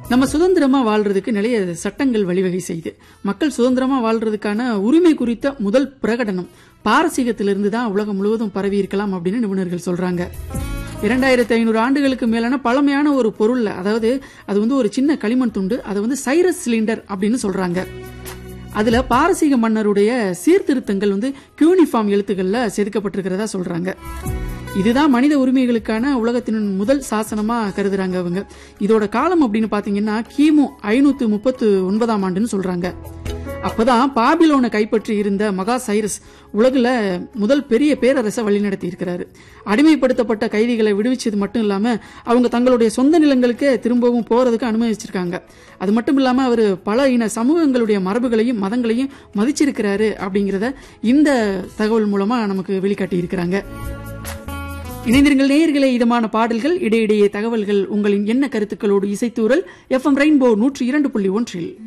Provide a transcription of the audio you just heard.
நம்ம சுதந்திரமா வாழ்றதுக்கு நிறைய சட்டங்கள் வழிவகை செய்யுது மக்கள் சுதந்திரமா வாழ்றதுக்கான உரிமை குறித்த முதல் பிரகடனம் பாரசீகத்திலிருந்து தான் உலகம் முழுவதும் பரவி இருக்கலாம் அப்படின்னு நிபுணர்கள் சொல்றாங்க இரண்டாயிரத்தி ஐநூறு ஆண்டுகளுக்கு மேலான பழமையான ஒரு பொருள் அதாவது அது வந்து ஒரு சின்ன களிமண் துண்டு அதை வந்து சைரஸ் சிலிண்டர் அப்படின்னு சொல்றாங்க அதுல பாரசீக மன்னருடைய சீர்திருத்தங்கள் வந்து கியூனிஃபார்ம் எழுத்துக்கள்ல செதுக்கப்பட்டிருக்கிறதா சொல்றாங்க இதுதான் மனித உரிமைகளுக்கான உலகத்தின் முதல் சாசனமா கருதுறாங்க அவங்க இதோட காலம் அப்படின்னு பாத்தீங்கன்னா கிமு ஐநூத்தி முப்பத்து ஒன்பதாம் ஆண்டுன்னு சொல்றாங்க அப்பதான் பாபிலோனை கைப்பற்றி இருந்த மகா சைரஸ் உலகுல முதல் பெரிய பேரரசை வழிநடத்தி இருக்கிறாரு அடிமைப்படுத்தப்பட்ட கைதிகளை விடுவிச்சது மட்டும் இல்லாம அவங்க தங்களுடைய சொந்த நிலங்களுக்கு திரும்பவும் போறதுக்கு அனுமதிச்சிருக்காங்க அது மட்டும் இல்லாம அவர் பல இன சமூகங்களுடைய மரபுகளையும் மதங்களையும் மதிச்சிருக்கிறாரு அப்படிங்கறத இந்த தகவல் மூலமா நமக்கு வெளிக்காட்டி இருக்கிறாங்க இணைந்திருங்கள் நேயர்களே இதமான பாடல்கள் இடையிடையே தகவல்கள் உங்களின் என்ன கருத்துக்களோடு இசைத்தூரல் எஃப்எம் ரெயின்போ நூற்றி இரண்டு புள்ளி ஒன்றில்